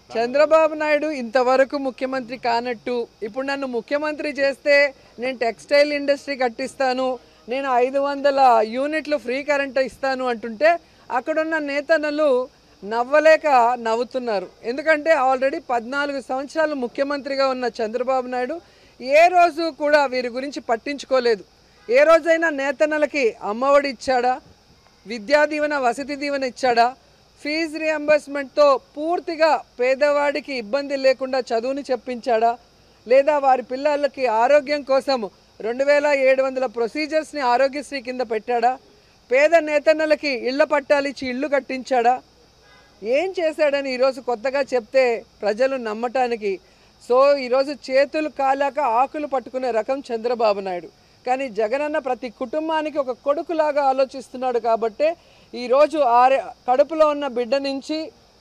చంద్రబాబు నాయుడు ఇంతవరకు ముఖ్యమంత్రి కానట్టు ఇప్పుడు నన్ను ముఖ్యమంత్రి చేస్తే నేను టెక్స్టైల్ ఇండస్ట్రీ కట్టిస్తాను నేను ఐదు వందల యూనిట్లు ఫ్రీ కరెంట్ ఇస్తాను అంటుంటే అక్కడున్న నేతన్నలు నవ్వలేక నవ్వుతున్నారు ఎందుకంటే ఆల్రెడీ పద్నాలుగు సంవత్సరాలు ముఖ్యమంత్రిగా ఉన్న చంద్రబాబు నాయుడు ఏ రోజు కూడా వీరి గురించి పట్టించుకోలేదు ఏ రోజైనా నేతన్నలకి అమ్మఒడి ఇచ్చాడా విద్యా దీవెన వసతి దీవెన ఇచ్చాడా ఫీజు రియంబర్స్మెంట్తో పూర్తిగా పేదవాడికి ఇబ్బంది లేకుండా చదువుని చెప్పించాడా లేదా వారి పిల్లలకి ఆరోగ్యం కోసం రెండు వేల ఏడు వందల ప్రొసీజర్స్ని ఆరోగ్యశ్రీ కింద పెట్టాడా పేద నేతన్నలకి ఇళ్ల పట్టాలిచ్చి ఇల్లు కట్టించాడా ఏం చేశాడని ఈరోజు కొత్తగా చెప్తే ప్రజలు నమ్మటానికి సో ఈరోజు చేతులు కాలాక ఆకులు పట్టుకునే రకం చంద్రబాబు నాయుడు కానీ జగనన్న ప్రతి కుటుంబానికి ఒక కొడుకులాగా ఆలోచిస్తున్నాడు కాబట్టే ఈరోజు ఆరే కడుపులో ఉన్న బిడ్డ నుంచి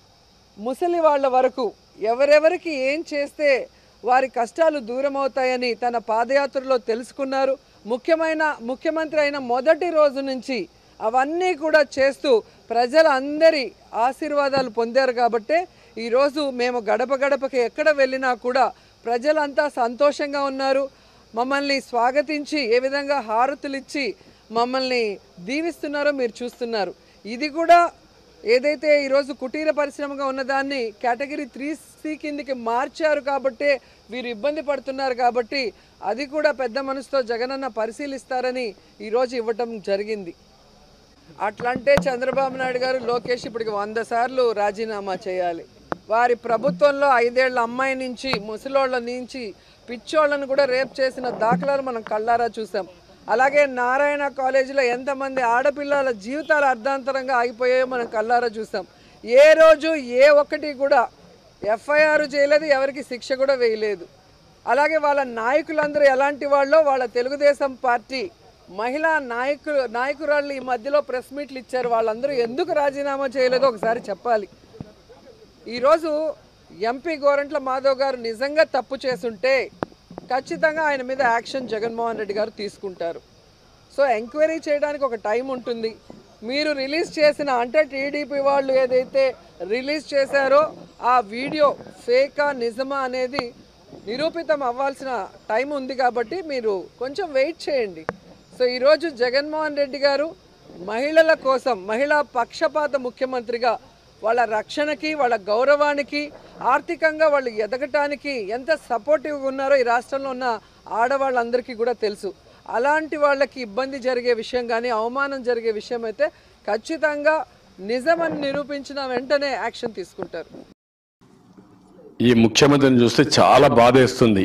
ముసలి వాళ్ళ వరకు ఎవరెవరికి ఏం చేస్తే వారి కష్టాలు దూరం అవుతాయని తన పాదయాత్రలో తెలుసుకున్నారు ముఖ్యమైన ముఖ్యమంత్రి అయిన మొదటి రోజు నుంచి అవన్నీ కూడా చేస్తూ ప్రజలందరి ఆశీర్వాదాలు పొందారు కాబట్టే ఈరోజు మేము గడప గడపకి ఎక్కడ వెళ్ళినా కూడా ప్రజలంతా సంతోషంగా ఉన్నారు మమ్మల్ని స్వాగతించి ఏ విధంగా హారతులు ఇచ్చి మమ్మల్ని దీవిస్తున్నారో మీరు చూస్తున్నారు ఇది కూడా ఏదైతే ఈరోజు కుటీర పరిశ్రమగా ఉన్నదాన్ని కేటగిరీ త్రీ సి కిందికి మార్చారు కాబట్టే వీరు ఇబ్బంది పడుతున్నారు కాబట్టి అది కూడా పెద్ద మనసుతో జగనన్న పరిశీలిస్తారని ఈరోజు ఇవ్వటం జరిగింది అట్లంటే చంద్రబాబు నాయుడు గారు లోకేష్ ఇప్పటికి వంద సార్లు రాజీనామా చేయాలి వారి ప్రభుత్వంలో ఐదేళ్ల అమ్మాయి నుంచి ముసలోళ్ళ నుంచి పిచ్చోళ్ళను కూడా రేప్ చేసిన దాఖలాలు మనం కళ్ళారా చూసాం అలాగే నారాయణ కాలేజీలో ఎంతమంది ఆడపిల్లల జీవితాలు అర్ధాంతరంగా ఆగిపోయాయో మనం కళ్ళారా చూసాం ఏ రోజు ఏ ఒక్కటి కూడా ఎఫ్ఐఆర్ చేయలేదు ఎవరికి శిక్ష కూడా వేయలేదు అలాగే వాళ్ళ నాయకులందరూ ఎలాంటి వాళ్ళో వాళ్ళ తెలుగుదేశం పార్టీ మహిళా నాయకులు నాయకురాళ్ళు ఈ మధ్యలో ప్రెస్ మీట్లు ఇచ్చారు వాళ్ళందరూ ఎందుకు రాజీనామా చేయలేదో ఒకసారి చెప్పాలి ఈరోజు ఎంపీ గోరంట్ల మాధవ్ గారు నిజంగా తప్పు చేసుంటే ఖచ్చితంగా ఆయన మీద యాక్షన్ జగన్మోహన్ రెడ్డి గారు తీసుకుంటారు సో ఎంక్వైరీ చేయడానికి ఒక టైం ఉంటుంది మీరు రిలీజ్ చేసిన అంటే టీడీపీ వాళ్ళు ఏదైతే రిలీజ్ చేశారో ఆ వీడియో ఫేకా నిజమా అనేది నిరూపితం అవ్వాల్సిన టైం ఉంది కాబట్టి మీరు కొంచెం వెయిట్ చేయండి సో ఈరోజు జగన్మోహన్ రెడ్డి గారు మహిళల కోసం మహిళా పక్షపాత ముఖ్యమంత్రిగా వాళ్ళ రక్షణకి వాళ్ళ గౌరవానికి ఆర్థికంగా వాళ్ళు ఎదగటానికి ఎంత సపోర్టివ్గా ఉన్నారో ఈ రాష్ట్రంలో ఉన్న ఆడవాళ్ళందరికీ కూడా తెలుసు అలాంటి వాళ్ళకి ఇబ్బంది జరిగే విషయం కానీ అవమానం జరిగే విషయం అయితే ఖచ్చితంగా నిజమని నిరూపించిన వెంటనే యాక్షన్ తీసుకుంటారు ఈ ముఖ్యమంత్రిని చూస్తే చాలా బాధేస్తుంది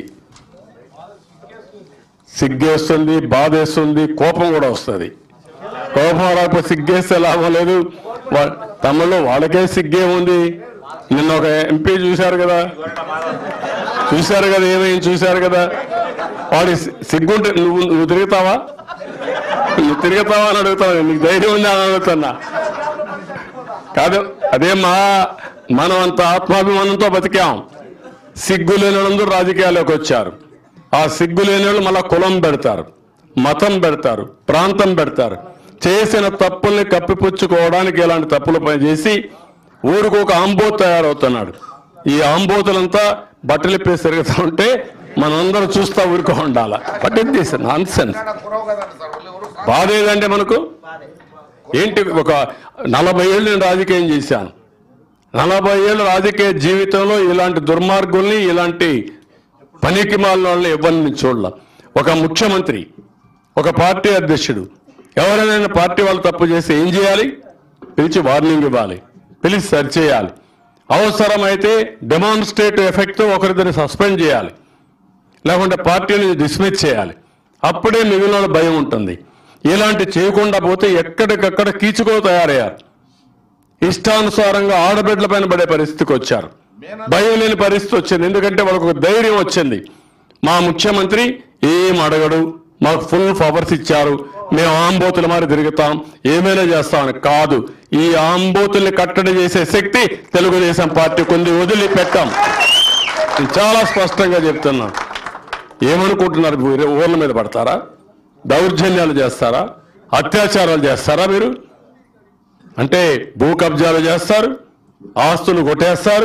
సిగ్గేస్తుంది బాధేస్తుంది కోపం కూడా వస్తుంది కోపం రాకపోతే సిగ్గేస్తే లాభం లేదు వా- తమలో వాళ్ళకే సిగ్గే ఉంది నిన్న ఒక ఎంపీ చూశారు కదా చూశారు కదా ఏమైంది చూశారు కదా వాడి సి- సిగ్గుంటే నువ్వు నువ్వు తిరుగుతావా నువ్వు తిరుగుతావా అని అడుగుతావు నీకు ధైర్యం ఉంది అని అడుగుతున్నా కాదు అదే మా మనం అంత ఆత్మాభిమానంతో బతికాం సిగ్గు లేని వాళ్ళందరూ రాజకీయాల్లోకి వచ్చారు ఆ సిగ్గు లేని వాళ్ళు మళ్ళా కులం పెడతారు మతం పెడతారు ప్రాంతం పెడతారు చేసిన తప్పుల్ని కప్పిపుచ్చుకోవడానికి ఇలాంటి తప్పులు పని చేసి ఊరికి ఒక ఆంబోత్ తయారవుతున్నాడు ఈ ఆంబోతులంతా బట్టలు ఇప్పేసి తిరుగుతూ ఉంటే మనందరం చూస్తా ఊరుకో ఉండాల but it this nonsense బాధ ఏదంటే మనకు ఏంటి ఒక నలభై ఏళ్ళు నేను రాజకీయం చేశాను నలభై ఏళ్ళ రాజకీయ జీవితంలో ఇలాంటి దుర్మార్గుల్ని ఇలాంటి పనికి మాలిన వాళ్ళని ఎవరిని చూడాల ఒక ముఖ్యమంత్రి ఒక పార్టీ అధ్యక్షుడు ఎవరైనా పార్టీ వాళ్ళు తప్పు చేస్తే ఏం చేయాలి పిలిచి వార్నింగ్ ఇవ్వాలి పిలిచి సరి చేయాలి అవసరమైతే డెమాన్స్ట్రేటివ్ ఎఫెక్ట్తో ఒకరిద్దరిని సస్పెండ్ చేయాలి లేకుంటే పార్టీని డిస్మిస్ చేయాలి అప్పుడే మిగిలిన వాళ్ళ భయం ఉంటుంది ఇలాంటి చేయకుండా పోతే ఎక్కడికక్కడ కీచుకో తయారయ్యారు ఇష్టానుసారంగా ఆడబిడ్డల పైన పడే పరిస్థితికి వచ్చారు భయం లేని పరిస్థితి వచ్చింది ఎందుకంటే వాళ్ళకు ఒక ధైర్యం వచ్చింది మా ముఖ్యమంత్రి ఏం అడగడు మాకు ఫుల్ పవర్స్ ఇచ్చారు మేము ఆంబోతుల మారి తిరుగుతాం ఏమైనా చేస్తామని కాదు ఈ ఆంబోతుల్ని కట్టడి చేసే శక్తి తెలుగుదేశం పార్టీకి ఉంది వదిలిపెట్టాం నేను చాలా స్పష్టంగా చెప్తున్నాను ఏమనుకుంటున్నారు మీరు ఊర్ల మీద పడతారా దౌర్జన్యాలు చేస్తారా అత్యాచారాలు చేస్తారా మీరు అంటే భూ కబ్జాలు చేస్తారు ఆస్తులు కొట్టేస్తారు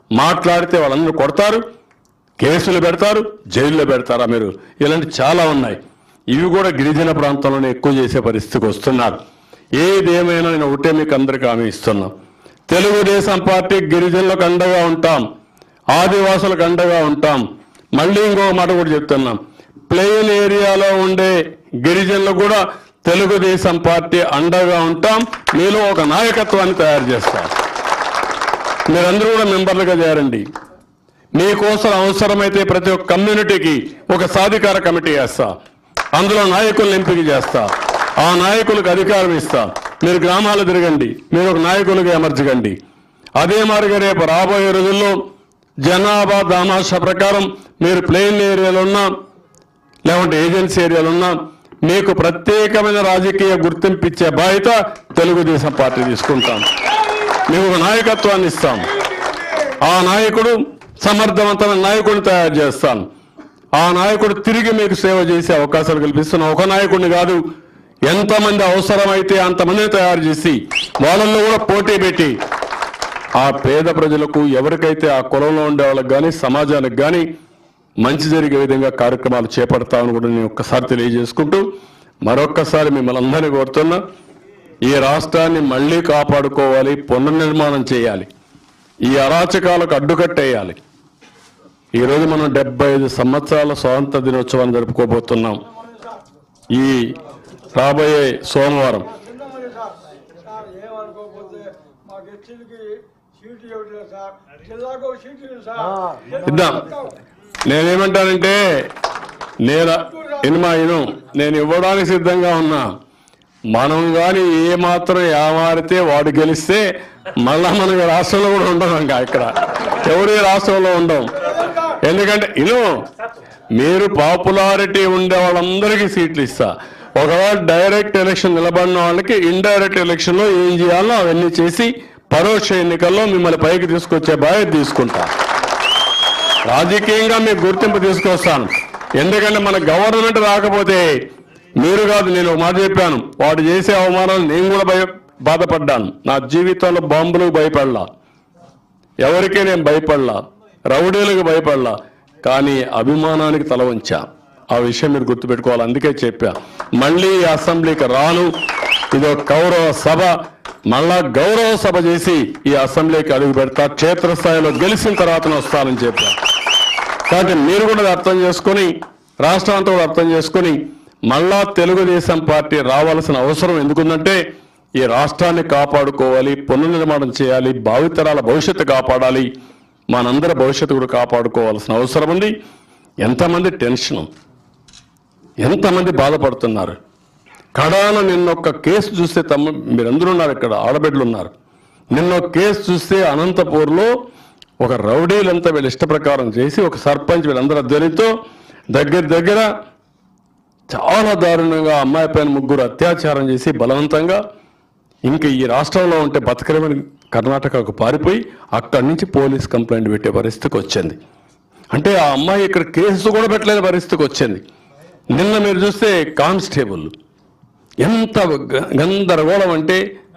మాట్లాడితే వాళ్ళందరూ కొడతారు కేసులు పెడతారు జైల్లో పెడతారా మీరు ఇలాంటి చాలా ఉన్నాయి ఇవి కూడా గిరిజన ప్రాంతంలోనే ఎక్కువ చేసే పరిస్థితికి వస్తున్నారు ఏదేమైనా నేను ఒకటే మీకు అందరికీ హామీ ఇస్తున్నా తెలుగుదేశం పార్టీ గిరిజనులకు అండగా ఉంటాం ఆదివాసులకు అండగా ఉంటాం మళ్ళీ ఇంకో మాట కూడా చెప్తున్నాం ప్లెయిన్ ఏరియాలో ఉండే గిరిజనులు కూడా తెలుగుదేశం పార్టీ అండగా ఉంటాం మీలో ఒక నాయకత్వాన్ని తయారు చేస్తాం మీరందరూ కూడా మెంబర్లుగా చేరండి మీకోసం అవసరమైతే ప్రతి ఒక్క కమ్యూనిటీకి ఒక సాధికార కమిటీ వేస్తా అందులో నాయకులను ఎంపిక చేస్తా ఆ నాయకులకు అధికారం ఇస్తా మీరు గ్రామాలు తిరగండి మీరు ఒక నాయకులుగా ఎమర్చకండి అదే మాదిరిగా రేపు రాబోయే రోజుల్లో జనాభా దామాషా ప్రకారం మీరు ప్లెయిన్ ఏరియాలో ఉన్నా లేకుంటే ఏజెన్సీ ఏరియాలో ఉన్నా మీకు ప్రత్యేకమైన రాజకీయ గుర్తింపు ఇచ్చే బాధ్యత తెలుగుదేశం పార్టీ తీసుకుంటాం మీకు ఒక నాయకత్వాన్ని ఇస్తాం ఆ నాయకుడు సమర్థవంతమైన నాయకుడిని తయారు చేస్తాను ఆ నాయకుడు తిరిగి మీకు సేవ చేసే అవకాశాలు కల్పిస్తున్న ఒక నాయకుడిని కాదు ఎంతమంది అవసరమైతే అంతమందిని తయారు చేసి వాళ్ళల్లో కూడా పోటీ పెట్టి ఆ పేద ప్రజలకు ఎవరికైతే ఆ కులంలో ఉండే వాళ్ళకి కానీ సమాజానికి కానీ మంచి జరిగే విధంగా కార్యక్రమాలు చేపడతామని కూడా నేను ఒక్కసారి తెలియజేసుకుంటూ మరొక్కసారి మిమ్మల్ని అందరినీ కోరుతున్నా ఈ రాష్ట్రాన్ని మళ్ళీ కాపాడుకోవాలి పునర్నిర్మాణం చేయాలి ఈ అరాచకాలకు అడ్డుకట్టేయాలి ఈరోజు మనం డెబ్బై ఐదు సంవత్సరాల స్వాతంత్ర దినోత్సవాన్ని జరుపుకోబోతున్నాం ఈ రాబోయే సోమవారం చిన్నమని సార్ సార్ ఏమనుకోకపోతే మాకు హెచ్ఎల్కి సీట్ ఇవ్వట్లేదు సార్ జిల్లాకు ఒక సీట్ ఇవ్వండి సార్ ఇద్దాం నేనేమంటానంటే నేను ఇనుమా ఇను నేను ఇవ్వడానికి సిద్ధంగా ఉన్నా మనం కానీ ఏ మాత్రం ఏమారితే వాడు గెలిస్తే మళ్ళా మనకి రాష్ట్రంలో కూడా ఉండదు ఇంకా ఇక్కడ ఎవరు ఈ రాష్ట్రంలో ఉండం ఎందుకంటే ఇను మీరు పాపులారిటీ ఉండే వాళ్ళందరికీ సీట్లు ఇస్తా ఒకవేళ డైరెక్ట్ ఎలక్షన్ నిలబడిన వాళ్ళకి ఇండైరెక్ట్ ఎలక్షన్ లో ఏం చేయాలో అవన్నీ చేసి పరోక్ష ఎన్నికల్లో మిమ్మల్ని పైకి తీసుకొచ్చే బాధ్యత తీసుకుంటా రాజకీయంగా మీకు గుర్తింపు తీసుకొస్తాను ఎందుకంటే మన గవర్నమెంట్ రాకపోతే మీరు కాదు నేను ఒక మాట చెప్పాను వాడు చేసే అవమానాలు నేను కూడా భయ బాధపడ్డాను నా జీవితంలో బాంబులకు భయపడలా ఎవరికీ నేను భయపడలా రౌడీలకు భయపడలా కానీ అభిమానానికి తల వంచా ఆ విషయం మీరు గుర్తుపెట్టుకోవాలి అందుకే చెప్పా మళ్ళీ ఈ అసెంబ్లీకి రాను ఇది ఒక గౌరవ సభ మళ్ళా గౌరవ సభ చేసి ఈ అసెంబ్లీకి అడుగు పెడతా క్షేత్రస్థాయిలో గెలిచిన తర్వాత వస్తానని చెప్పా కాబట్టి మీరు కూడా అది అర్థం చేసుకొని రాష్ట్రం అంతా కూడా అర్థం చేసుకొని మళ్ళా తెలుగుదేశం పార్టీ రావాల్సిన అవసరం ఎందుకుందంటే ఈ రాష్ట్రాన్ని కాపాడుకోవాలి పునర్నిర్మాణం చేయాలి భావితరాల భవిష్యత్తు కాపాడాలి మనందరి భవిష్యత్తు కూడా కాపాడుకోవాల్సిన అవసరం ఉంది ఎంతమంది టెన్షన్ ఎంతమంది బాధపడుతున్నారు కడాన నిన్నొక్క కేసు చూస్తే తమ్ము మీరందరూ ఉన్నారు ఇక్కడ ఆడబిడ్డలు ఉన్నారు నిన్న ఒక కేసు చూస్తే అనంతపూర్లో ఒక రౌడీలంతా వీళ్ళ ఇష్ట ప్రకారం చేసి ఒక సర్పంచ్ వీళ్ళందరూ ధ్వనితో దగ్గర దగ్గర చాలా దారుణంగా అమ్మాయి పైన ముగ్గురు అత్యాచారం చేసి బలవంతంగా ఇంకా ఈ రాష్ట్రంలో ఉంటే బతకలేమని కర్ణాటకకు పారిపోయి అక్కడి నుంచి పోలీస్ కంప్లైంట్ పెట్టే పరిస్థితికి వచ్చింది అంటే ఆ అమ్మాయి ఇక్కడ కేసు కూడా పెట్టలేని పరిస్థితికి వచ్చింది నిన్న మీరు చూస్తే కానిస్టేబుల్ ఎంత గ- గందరగోళం అంటే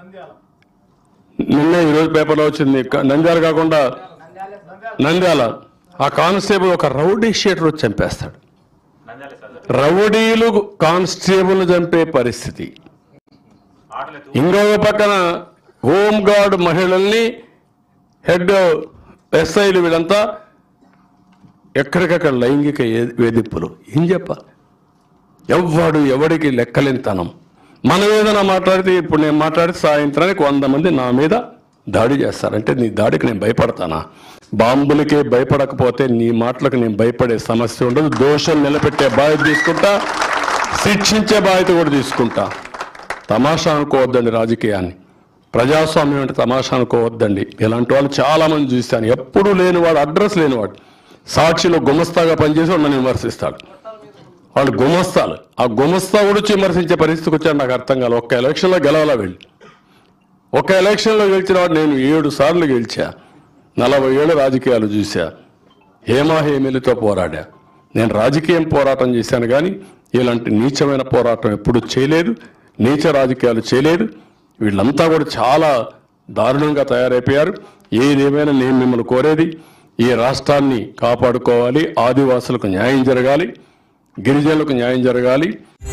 నిన్న ఈరోజు పేపర్లో వచ్చింది క- నంద్యాల కాకుండా నంద్యాల ఆ కానిస్టేబుల్ ఒక రౌడీ షీటర్ వచ్చి చంపేస్తాడు రౌడీలు కానిస్టేబుల్ చంపే పరిస్థితి ఇంకొక పక్కన హోమ్ గార్డ్ మహిళల్ని హెడ్ ఎస్ఐలు వీళ్ళంతా ఎక్కడికక్కడ లైంగిక ఏ- వేధింపులు ఏం చెప్పాలి ఎవ్వడు ఎవడికి లెక్కలేనితనం మనం ఏదైనా మాట్లాడితే ఇప్పుడు నేను మాట్లాడితే సాయంత్రానికి వంద మంది నా మీద దాడి చేస్తారంటే నీ దాడికి నేను భయపడతానా బాంబులకే భయపడకపోతే నీ మాటలకు నేను భయపడే సమస్య ఉండదు దోషం నిలబెట్టే బాధ్యత తీసుకుంటా శిక్షించే బాధ్యత కూడా తీసుకుంటా తమాషా అనుకోవద్దండి రాజకీయాన్ని ప్రజాస్వామ్యం అంటే తమాషా అనుకోవద్దండి ఇలాంటి వాళ్ళు చాలా మంది చూశాను ఎప్పుడూ లేనివాడు అడ్రస్ లేనివాడు సాక్షిలో గుమస్తాగా పనిచేసి వాడు నన్ను విమర్శిస్తాడు వాళ్ళు గుమస్తాలు ఆ గుమస్తా కూడా వచ్చి విమర్శించే పరిస్థితికి వచ్చాడు నాకు అర్థం కాదు ఒక్క ఎలక్షన్లో గెలవాలా వెళ్ళి ఒక ఎలక్షన్లో గెలిచిన వాడు నేను ఏడు సార్లు గెలిచా నలభై ఏళ్ళు రాజకీయాలు చూసా హేమాహేమిలతో పోరాడా నేను రాజకీయం పోరాటం చేశాను కానీ ఇలాంటి నీచమైన పోరాటం ఎప్పుడు చేయలేదు నీచ రాజకీయాలు చేయలేదు వీళ్ళంతా కూడా చాలా దారుణంగా తయారైపోయారు ఏదేమైనా నేను మిమ్మల్ని కోరేది ఈ రాష్ట్రాన్ని కాపాడుకోవాలి ఆదివాసులకు న్యాయం జరగాలి గిరిజనులకు న్యాయం జరగాలి